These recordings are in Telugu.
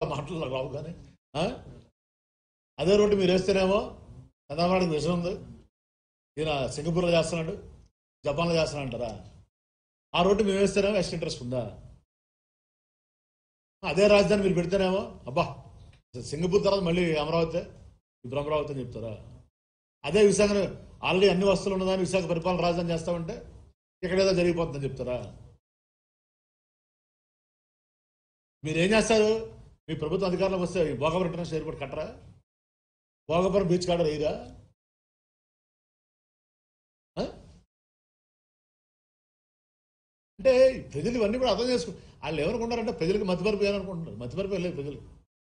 మాటలు రావు కానీ ఆ? అదే రోడ్డు మీరు వేస్తేనేమో చంద్రబాబు విషయం ఉంది ఈయన సింగపూర్లో చేస్తున్నాడు జపాన్లో చేస్తున్నాడు అంటారా ఆ రోడ్డు మేము వేస్తేనేమో ఎక్స్ట్రా ఇంట్రెస్ట్ ఉందా అదే రాజధాని మీరు పెడితేనేమో అబ్బా సింగపూర్ తర్వాత మళ్ళీ అమరావతి ఇప్పుడు అమరావతి అని చెప్తారా అదే విశాఖ ఆల్రెడీ అన్ని వస్తువులు ఉన్నదాన్ని విశాఖ పరిపాలన రాజధాని చేస్తామంటే ఇక్కడ ఏదో జరిగిపోతుందని చెప్తారా మీరేం చేస్తారు మీ ప్రభుత్వం అధికారంలోకి వస్తే ఈ భోగపురం ఇంటర్నేషనల్ ఎయిర్పోర్ట్ కట్టరా భోగపురం బీచ్ కాడ వేయరా ఆ? అంటే ప్రజలు ఇవన్నీ కూడా అర్థం చేసుకో వాళ్ళు ఏమనుకుంటారంటే ప్రజలకు మతిపరిపు ఏమనుకుంటున్నారు మతిపరిపు లేదు ప్రజలు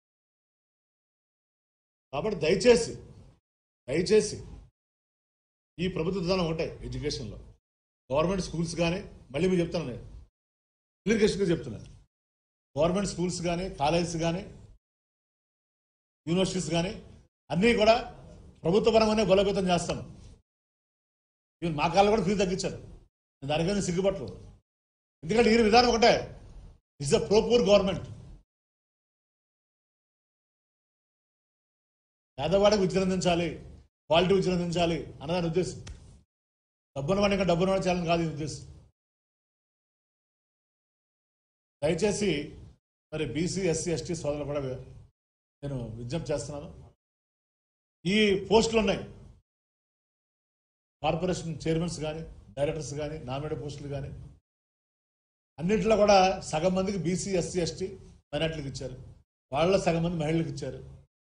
కాబట్టి దయచేసి దయచేసి ఈ ప్రభుత్వ విధానం ఒకటే ఎడ్యుకేషన్లో గవర్నమెంట్ స్కూల్స్ కానీ మళ్ళీ మీరు చెప్తాను నేను క్లియర్కేషన్గా చెప్తున్నాను గవర్నమెంట్ స్కూల్స్ కానీ కాలేజెస్ కానీ యూనివర్సిటీస్ కానీ అన్నీ కూడా ప్రభుత్వ పరంగానే బలోపేతం చేస్తాం ఈవెన్ మా కాళ్ళు కూడా ఫీజు తగ్గించారు నేను దానికైనా సిగ్గుపట్టలేదు ఎందుకంటే ఈ విధానం ఒకటే ఇస్ అ ప్రోపూర్ గవర్నమెంట్ పేదవాడికి విజృంభించాలి క్వాలిటీ విజృంభించాలి అన్నదాని ఉద్దేశం డబ్బున వాడిని ఇంకా డబ్బున వాడి చేయాలని కాదు ఈ ఉద్దేశం దయచేసి మరి బీసీ ఎస్సీ ఎస్టీ సోదరులు కూడా నేను విజ్ఞప్తి చేస్తున్నాను ఈ పోస్టులు ఉన్నాయి కార్పొరేషన్ చైర్మన్స్ కానీ డైరెక్టర్స్ కానీ నామినేటెడ్ పోస్టులు కానీ అన్నింటిలో కూడా సగం మందికి బీసీ ఎస్సీ ఎస్టీ మైనార్టీలకు ఇచ్చారు వాళ్ళ సగం మంది మహిళలకు ఇచ్చారు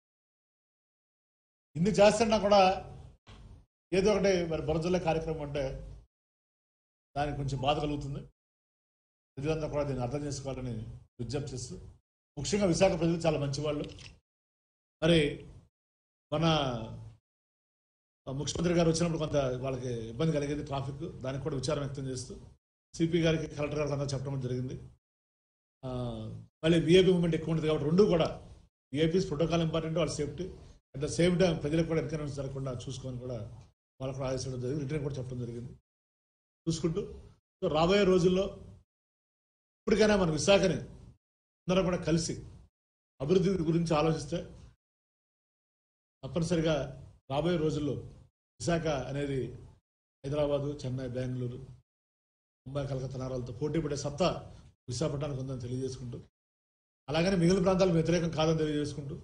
ఇన్ని చేస్తున్నా కూడా ఏదో ఒకటి మరి బురజల్లే కార్యక్రమం అంటే దానికి కొంచెం బాధ కలుగుతుంది ప్రజలంతా కూడా దీన్ని అర్థం చేసుకోవాలని విజ్ఞప్తి చేస్తూ ముఖ్యంగా విశాఖ ప్రజలు చాలా మంచివాళ్ళు మరి మన ముఖ్యమంత్రి గారు వచ్చినప్పుడు కొంత వాళ్ళకి ఇబ్బంది కలిగేది ట్రాఫిక్ దానికి కూడా విచారం వ్యక్తం చేస్తూ సిపి గారికి కలెక్టర్ గారికి అంతా చెప్పడం జరిగింది ఆ, మళ్ళీ విఐపి మూమెంట్ ఎక్కువ ఉంటుంది కాబట్టి రెండు కూడా విఐపీస్ ప్రోటోకాల్ ఇంపార్టెంట్ వాళ్ళ safety at the same time ప్రజలకు కూడా ఎన్కరేజ్ జరగకుండా చూసుకొని కూడా వాళ్ళకు కూడా ఆదేశించడం జరిగింది రిటర్న్ కూడా చెప్పడం జరిగింది చూసుకుంటూ సో రాబోయే రోజుల్లో ఇప్పటికైనా మన విశాఖని అందరం కూడా కలిసి అభివృద్ధి గురించి ఆలోచిస్తే తప్పనిసరిగా రాబోయే రోజుల్లో విశాఖ అనేది హైదరాబాదు చెన్నై బెంగళూరు ముంబై కలకత్తా నగరాలతో పోటీ పడే సత్తా విశాఖపట్నానికి ఉందని తెలియజేసుకుంటూ అలాగనే మిగిలిన ప్రాంతాలకు వ్యతిరేకం కాదని తెలియజేసుకుంటూ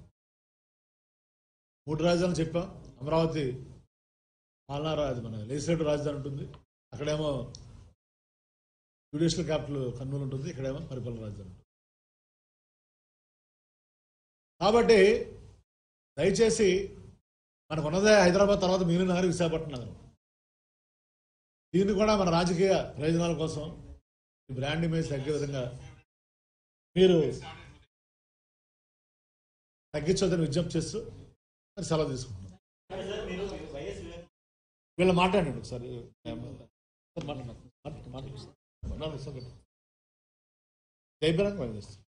మూడు రాజధానులు చెప్పాం అమరావతి పాలనా రాజు మన లెజిస్లేటివ్ రాజధాని ఉంటుంది అక్కడేమో జ్యుడిషియల్ క్యాపిటల్ కర్నూలు ఉంటుంది ఇక్కడేమో పరిపాలన రాజధాని ఉంటుంది కాబట్టి దయచేసి మనకు ఉన్నదే హైదరాబాద్ తర్వాత మిగిలిన నగరం విశాఖపట్నం నగరం దీన్ని కూడా మన రాజకీయ ప్రయోజనాల కోసం ఈ బ్రాండ్ ఇమేజ్ తగ్గే విధంగా మీరు తగ్గించొద్దని విజ్ఞప్తి చేస్తూ మరి సెలవు తీసుకుంటున్నాం వీళ్ళు మాట్లాడండి ఒకసారి మాట్లాడండి మాట్లాడండి మాట్లాడండి జయబిరంగా మేము చేస్తాం